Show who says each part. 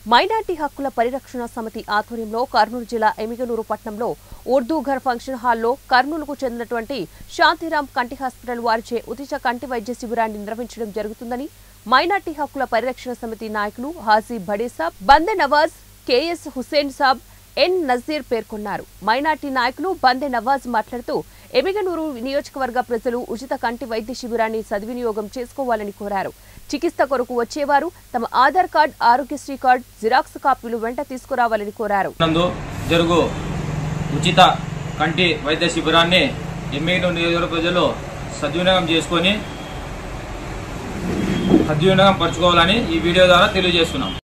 Speaker 1: minority హక్కుల పరిరక్షణ సమితి ఆధ్వర్యంలో కర్నూలు జిల్లా ఎమిగనూరు పట్టణంలో ఉర్దూ ఘర్ ఫంక్షన్ హాల్లో కర్నూలుకు చెందినటువంటి శాంతిరామ్ కంటి హాస్పిటల్ వారిచే ఉచిత కంటి వైద్య శిబిరాన్ని నిర్వహించడం జరుగుతుందని మైనార్టీ హక్కుల పరిరక్షణ సమితి నాయకులు హాజీ బడేసాబ్ బందె నవాజ్ కేఎస్ హుసేన్ సాబ్ ఎన్ నజీర్ పేర్కొన్నారు మైనార్టీ నాయకులు బందె నవాజ్ మాట్లాడుతూ ఎమిగనూరు నియోజకవర్గ ప్రజలు ఉచిత కంటి వైద్య శిబిరాన్ని సద్వినియోగం చేసుకోవాలని కోరారు చికిత్స కొరకు వచ్చేవారు తమ Aadhaar card Arogyasri card xerox కాపీలు వెంట తీసుకురావాలని కోరారు
Speaker 2: నందు జరుగు ఉచిత కంటి వైద్య శిబిరాన్ని ఎమ్మెల్యే నియోజకవర్గ ప్రజలు సద్వినియోగం చేసుకొని సద్వినియోగం పరచుకోవాలని ఈ వీడియో ద్వారా తెలియజేస్తున్నాం